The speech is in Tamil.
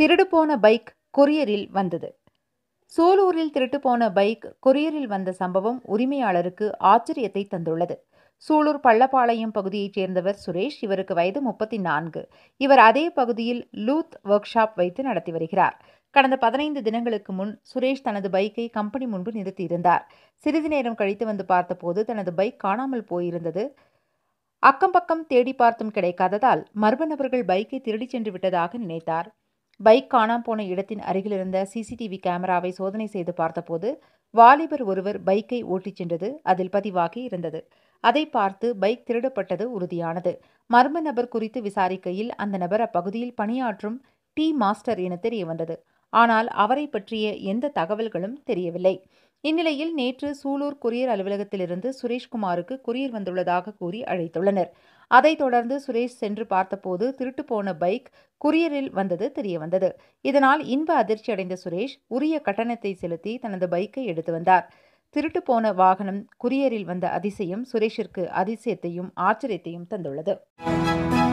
திருடு போன பைக் கொரியரில் வந்தது சூலூரில் திருட்டு போன பைக் கொரியரில் வந்த சம்பவம் உரிமையாளருக்கு ஆச்சரியத்தை தந்துள்ளது சூலூர் பள்ளப்பாளையம் பகுதியைச் சேர்ந்தவர் சுரேஷ் இவருக்கு வயது முப்பத்தி நான்கு இவர் அதே பகுதியில் லூத் ஒர்க் ஷாப் வைத்து நடத்தி வருகிறார் கடந்த பதினைந்து தினங்களுக்கு முன் சுரேஷ் தனது பைக்கை கம்பெனி முன்பு நிறுத்தியிருந்தார் சிறிது நேரம் கழித்து வந்து பார்த்தபோது தனது பைக் காணாமல் போயிருந்தது அக்கம் பக்கம் தேடி பார்த்தும் கிடைக்காததால் மர்ம நபர்கள் பைக்கை திருடிச் சென்று விட்டதாக நினைத்தார் பைக் காணாம போன இடத்தின் அருகில் இருந்த சிசிடிவி கேமராவை சோதனை செய்து பார்த்தபோது வாலிபர் ஒருவர் பைக்கை ஓட்டிச் சென்றது அதில் பதிவாகி இருந்தது அதை பார்த்து பைக் திருடப்பட்டது உறுதியானது மர்ம நபர் குறித்து விசாரிக்கையில் அந்த நபர் அப்பகுதியில் பணியாற்றும் டீ மாஸ்டர் என தெரிய வந்தது ஆனால் அவரை பற்றிய எந்த தகவல்களும் தெரியவில்லை இந்நிலையில் நேற்று சூலூர் கொரியர் அலுவலகத்திலிருந்து சுரேஷ்குமாருக்கு கொரியர் வந்துள்ளதாக கூறி அழைத்துள்ளனர் அதைத் தொடர்ந்து சுரேஷ் சென்று பார்த்தபோது திருட்டு போன பைக் குரியரில் வந்தது தெரியவந்தது இதனால் இன்ப அதிர்ச்சி அடைந்த சுரேஷ் உரிய கட்டணத்தை செலுத்தி தனது பைக்கை எடுத்து வந்தார் திருட்டு போன வாகனம் குரியரில் வந்த அதிசயம் சுரேஷிற்கு அதிசயத்தையும் ஆச்சரியத்தையும் தந்துள்ளது